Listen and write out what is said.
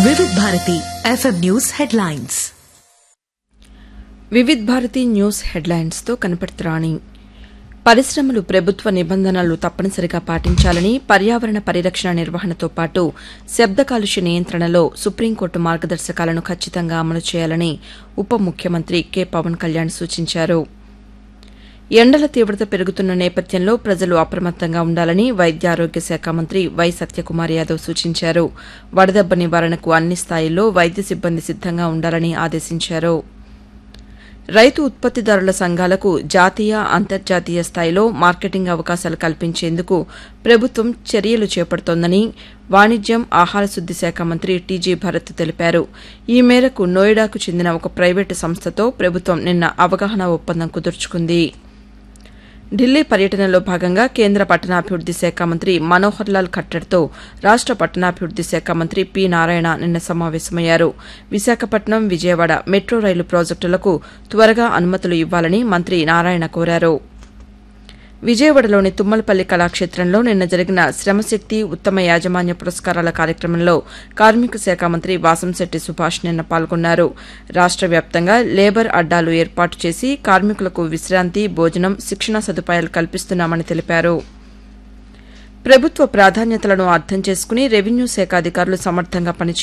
వివిధ Bharati FM news headlines Vividh Bharati news హెడ్లైన్స్తో కనపడుతురాణి పరిశ్రమలు ప్రభుత్వ నిబంధనలు తప్పనిసరిగా పాటించాలని పర్యావరణ పరిరక్షణ నిర్వహణతో పాటు శబ్ద కాలుష్య నియంత్రణలో సుప్రీంకోర్టు మార్గదర్శకాలను ఖచ్చితంగా అమలు చేయాలని ఉప ముఖ్యమంత్రి కె పవన్ కళ్యాణ్ సూచించారు ఎండల తీవ్రత పెరుగుతున్న నేపథ్యంలో ప్రజలు అప్రమత్తంగా ఉండాలని వైద్య ఆరోగ్య శాఖ మంత్రి వై సత్యకుమార్ యాదవ్ సూచించారు వడదెబ్బ నివారణకు అన్ని స్థాయిల్లో వైద్య సిబ్బంది సిద్దంగా ఉండాలని ఆదేశించారు రైతు ఉత్పత్తిదారుల సంఘాలకు జాతీయ అంతర్జాతీయ స్థాయిలో మార్కెటింగ్ అవకాశాలు కల్పించేందుకు ప్రభుత్వం చర్యలు చేపడుతోందని వాణిజ్యం ఆహార శుద్ది శాఖ మంత్రి టీజీ భరత్ తెలిపారు ఈ మేరకు నోయిడాకు చెందిన ఒక ప్రైవేటు సంస్థతో ప్రభుత్వం నిన్న అవగాహన ఒప్పందం కుదుర్చుకుంది ఢిల్లీ పర్యటనలో భాగంగా కేంద్ర పట్టణాభివృద్ది శాఖ మంత్రి మనోహర్ లాల్ ఖట్టర్తో రాష్ట పట్టణాభివృద్ది శాఖ మంత్రి పి నారాయణ నిన్న సమావేశమయ్యారు విశాఖపట్నం విజయవాడ మెట్రో రైలు ప్రాజెక్టులకు త్వరగా అనుమతులు ఇవ్వాలని మంత్రి నారాయణ కోరారు విజయవాడలోని తుమ్మలపల్లి కళాక్షేత్రంలో నిన్న జరిగిన శ్రమశక్తి ఉత్తమ యాజమాన్య పురస్కారాల కార్యక్రమంలో కార్మిక శాఖ మంత్రి వాసంశెట్టి సుభాష్ నిన్న పాల్గొన్నారు రాష్ట వ్యాప్తంగా లేబర్ అడ్డాలు ఏర్పాటు చేసి కార్మికులకు విశ్రాంతి భోజనం శిక్షణ సదుపాయాలు కల్పిస్తున్నామని తెలిపారు ప్రభుత్వ ప్రాధాన్యతలను అర్థం చేసుకుని రెవెన్యూ శాఖ అధికారులు సమర్థంగా పనిచేయాలని